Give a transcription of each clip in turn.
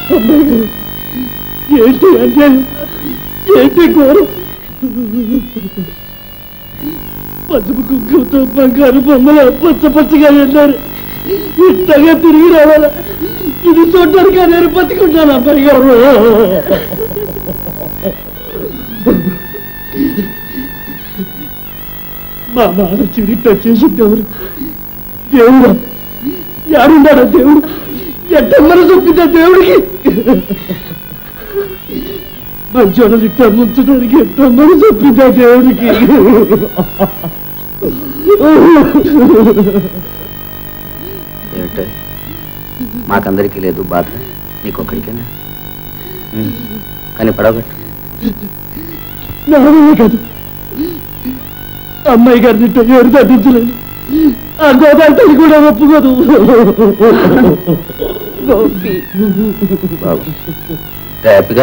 అమ్మాయి గారు ఏంటి అన్యాయం ఏంటి ఘోరం పసుపు కుంకుమతో బంగారు బొమ్మల పచ్చ పచ్చగా వెళ్ళారు ఇంతగా తిరిగి రావాలా ఇది చూడడానికి నేను బతికుంటాను అబ్బాయి గారు మా నాన్న చిరిట చేసింది ఎవరు దేవుడు యాడున్నాడా దేవుడు ఎట్టమ్మని చూపిందా దేవుడికి మంచోడలు ఇట్ట ముంచడానికి ఎట్టమ్మని చూపిందా దేవుడికి ఏమిటో మాకందరికీ లేదు బాధ నీకొక్కడికేనా ఉమ్, కానీ పడవబెట్టు నావే కాదు అమ్మాయి గారిని ఇట్ట ఏడు తగ్గించలేదు ఆ గోదావరి తల్లి కూడా ఒప్పుకోదు గోపి బాబు హ్యాపీగా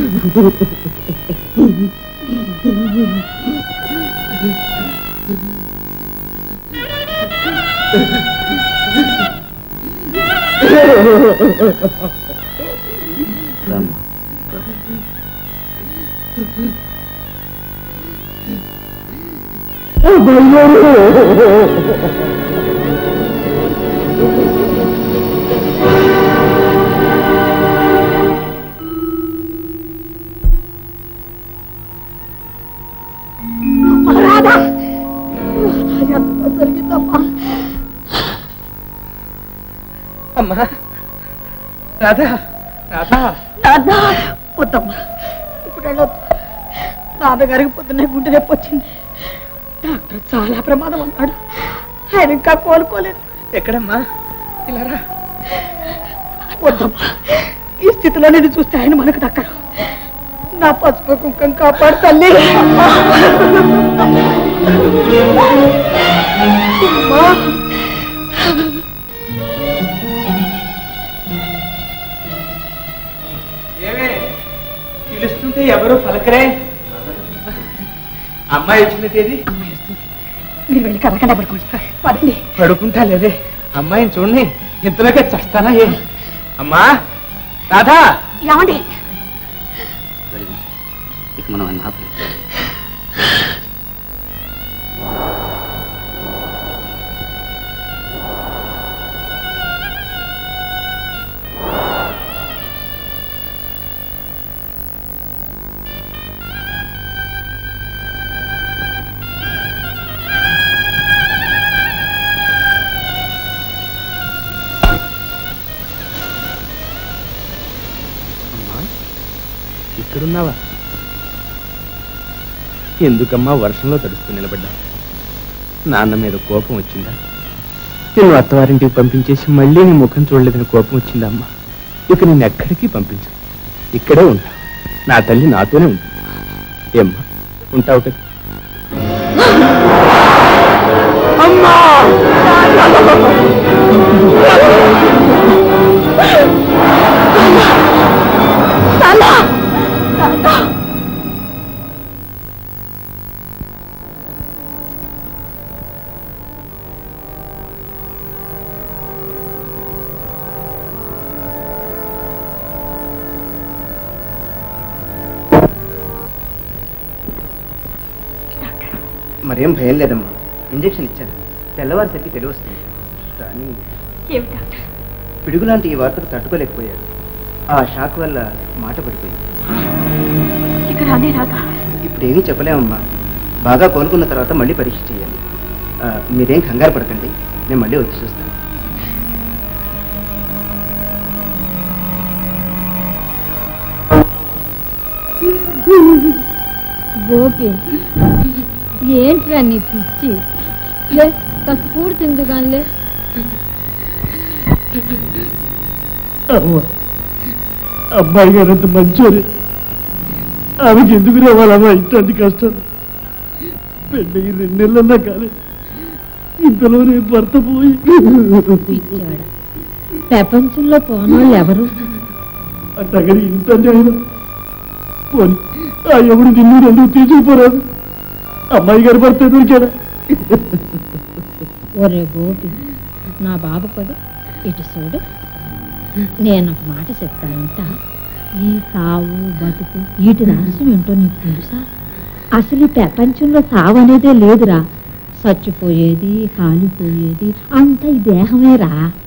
రామ్మా, రా. అమ్మాయి గారు రాధా ఎంత జరిగిందమ్మా అమ్మా రాధా రాధా రాధా వద్దమ్మా ఇప్పుడు వెళ్ళొద్దు నాన్నగారికి పొద్దున్నే గుండె నొప్పి వచ్చింది డాక్టర్ చాలా ప్రమాదం అన్నాడు ఆయన ఇంకా కోలుకోలేదు ఎక్కడమ్మా ఇలా రా వద్దమ్మా ఈ స్థితిలో నేను చూస్తే ఆయన మనకు దక్కరు నా పసుపు కుంకం కాపాడు తల్లి అమ్మా. ఏమే పిలుస్తుంటే ఎవరు పలకరే అమ్మాయి వచ్చినట్టేది అమ్మాయి వస్తుంది మీరు వెళ్ళి కదలకుండా పడుకోండి పదండి పడుకుంటా లేదే అమ్మాయిని చూడండి ఇంతలోకే చస్తానా ఏ అమ్మా రాధా ఏమండి వెళ్ళి. ఇక మనం ఆయన ఆపలేం. అమ్మా ఇక్కడున్నావా ఎందుకమ్మా వర్షంలో తడుస్తూ నిలబడ్డా నాన్న మీద కోపం వచ్చిందా నేను అత్తవారింటికి పంపించేసి మళ్ళీ నీ ముఖం చూడలేదని కోపం వచ్చిందా అమ్మా ఇక నేను ఎక్కడికి పంపించు ఇక్కడే ఉంటా నా తల్లి నాతోనే ఉంటుంది ఏమ్మా ఉంటావు కదా అమ్మా మరేం భయం లేదమ్మా ఇంజెక్షన్ ఇచ్చాను తెల్లవారిసరికి తెలివి వస్తుంది కానీ ఏమి డాక్టర్ పిడుగులాంటి ఈ వార్తకు తట్టుకోలేకపోయారు ఆ షాక్ వల్ల మాట పడిపోయింది ఇక్కడ అనే రాదా ఇప్పుడు ఏమీ చెప్పలేమమ్మా బాగా కోలుకున్న తర్వాత మళ్ళీ పరీక్ష చేయాలి ఆ, మీరేం కంగారు పడకండి నేను మళ్ళీ వచ్చి చూస్తాను గోపి ఏంట్రా నీ పిచ్చి లే కాస్త కూడు తిందు కానిలే అమ్మ అమ్మాయి గారు అంత మంచోరు ఆమెకి ఎందుకు రావాలమ్మా ఇట్లాంటి కష్టం పెళ్ళి రెండు నెలలన్నా కాలేదు ఇంతలోనే భర్త పోయి పిచ్చాడ ప్రపంచంలో పోనోళ్ళు ఎవరు అట్టగని ఇంత అన్యాయం పోని ఆ ఎవడు నిన్ను రెండు తీసుకుపోరాదు అమ్మాయి గారి భర్త దొరికాడా ఒరే గోపి నా బాబు పదు ఇటు చూడు నేను ఒక మాట చెప్తానంట ఈ సావు బతుకు వీటి రహస్యం ఏంటో నీకు తెలుసా అసలు ఈ ప్రపంచంలో సావు అనేదే లేదురా చచ్చిపోయేది కాలిపోయేది అంతా ఈ దేహమేరా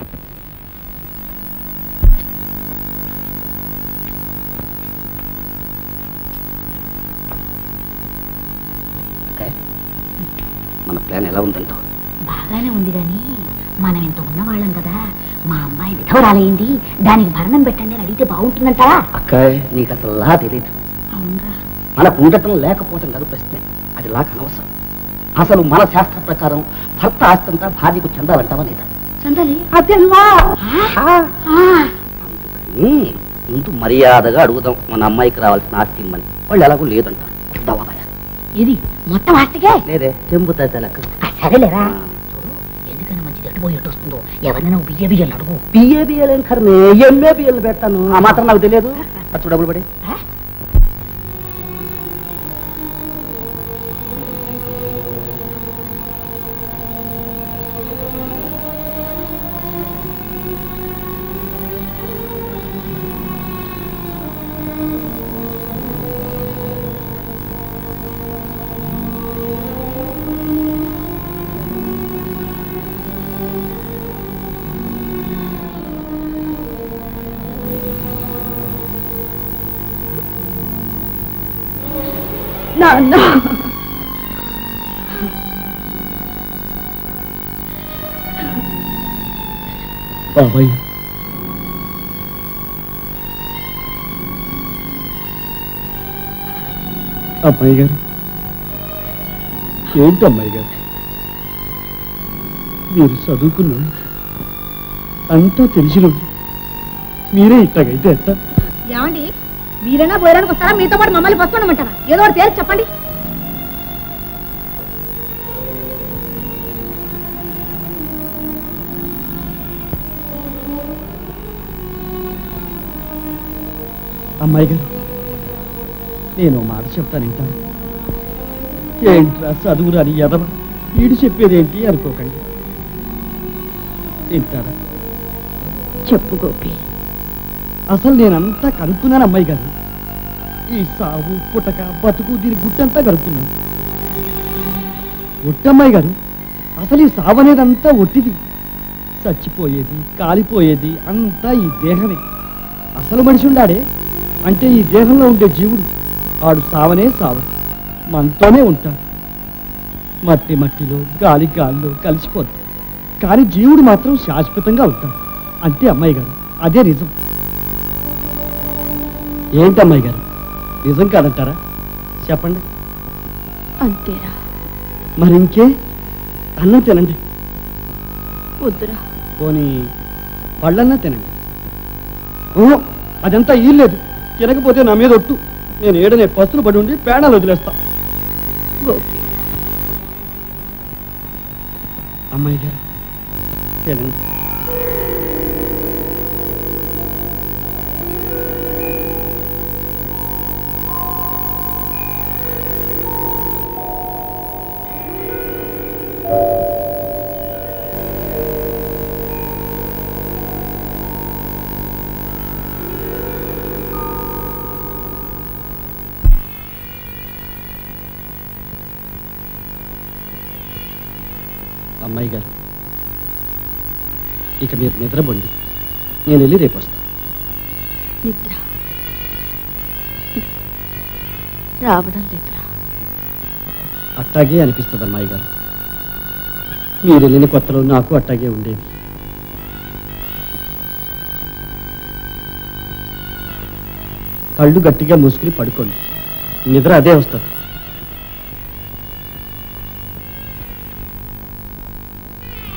ఓకే మన ప్లాన్ ఎలా ఉందంటావు బాగానే ఉంది కానీ మనం ఇంత ఉన్నవాళ్ళం కదా మా అమ్మాయి విధవరాలయ్యింది దానికి భరణం పెట్టండి అని అడిగితే బాగుంటుందంటావా అక్కాయ్ నీకు అసలు లా తెలియదు అవునరా మనకు ఉండటం లేకపోవటం కాదు ప్రశ్న అది లాక్ అనవసరం అసలు మన శాస్త్ర ప్రకారం భర్త ఆస్తంతా భార్యకు చెందాలంటావా లేదా చందాలి అదెల్వా అందుకని ముందు మర్యాదగా అడుగుదాం మన అమ్మాయికి రావాల్సిన ఆస్తి ఇమ్మని వాళ్ళు ఎలాగో లేదంటారు దవాబాయ ఇది మొత్తం ఆస్తికే లేదే చెంబుతా లెక్క ఆ, సరేలేరా చూడు ఎందుకైనా మంచిది ఎటుపోయి ఎటు వస్తుందో ఎవరైనా బియ్య బియ్యలు అడుగు బిఏ బిఎల్ ఏం కర్మే ఎంఏ బిఎల్ పెడతాను ఆ మాత్రం నాకు తెలియదు ఖర్చు డబ్బులు పడి ఆ? నాన్న బాబాయ్ అమ్మాయి గారు ఏంటి అమ్మాయి గారు మీరు చదువుకున్నాడు అంతా తెలిసినోడు మీరే ఇట్టగైతే ఎట్ట ఏమండి మీరైనా పోయడానికి వస్తారా మీతో పాటు మమ్మల్ని పట్టుకోమంటారా ఏదో ఒకటి తేల్చి చెప్పండి అమ్మాయి గారు నేను ఓ మాట చెప్తాను వింటాను ఏంట్రా చదువురాని ఎదవ వీడు చెప్పేదేంటి అనుకోకండి వింటారా చెప్పు గోపి అసలు నేనంతా కనుక్కున్నాను అమ్మాయి గారు ఈ సావు పుటక బతుకు దీని గుట్టంతా కనుక్కున్నాను ఒట్టమ్మాయి గారు అసలు ఈ సావు అనేదంతా ఒట్టిది చచ్చిపోయేది కాలిపోయేది అంతా ఈ దేహమే అసలు మనిషి ఉండాడే అంటే ఈ దేహంలో ఉండే జీవుడు ఆడు సావనే సావు మనతోనే ఉంటాడు మట్టి మట్టిలో గాలి గాలిలో కలిసిపోతాడు కానీ జీవుడు మాత్రం శాశ్వతంగా ఉంటాడు అంతే అమ్మాయి గారు అదే నిజం ఏంటి అమ్మాయి గారు నిజం కాదంటారా చెప్పండి అంతేరా మరి ఇంకే అన్నం తినండి వద్దురా పోనీ పళ్ళన్నా తినండి ఓ అదంతా ఈలేదు తినకపోతే నా మీద ఒట్టు నేను ఏడనే పస్తులు పడి ఉండి పేడాలు వదిలేస్తా గోపి అమ్మాయి గారు తినండి అమ్మాయి గారు ఇక మీరు నిద్రపోండి నేను వెళ్ళి రేపు వస్తాను నిద్ర రావడం లేదురా అట్టాగే అనిపిస్తుంది అమ్మాయి గారు మీరు వెళ్ళిన కొత్తలో నాకు అట్టాగే ఉండేది కళ్ళు గట్టిగా మూసుకుని పడుకోండి నిద్ర అదే వస్తుంది